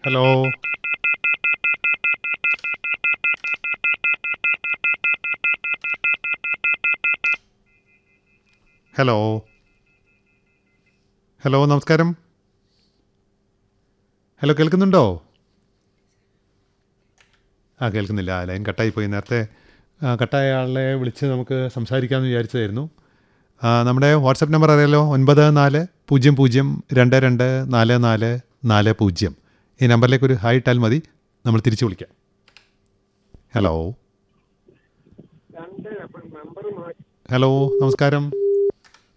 hello hello hello നമസ്കാരം hello കേൾക്കുന്നുണ്ടോ ആ കേൾക്കുന്നില്ല ലൈൻ കട്ടായി പോയി നേരത്തെ ആ, കട്ടായ ആളെ വിളിച്ച് നമുക്ക് സംസാരിക്കാമെന്ന് വിചാരിച്ചതായിരുന്നു ആ, നമ്മുടെ വാട്സപ്പ് നമ്പർ അറിയാലോ ഒൻപത് നാല് പൂജ്യം പൂജ്യം രണ്ട് രണ്ട് നാല് നാല് നാല് പൂജ്യം ഈ നമ്പറിലേക്ക് ഒരു ഹായ് ഇട്ടാൽ മതി നമ്മൾ തിരിച്ചു വിളിക്കാം ഹലോ ഹലോ നമസ്കാരം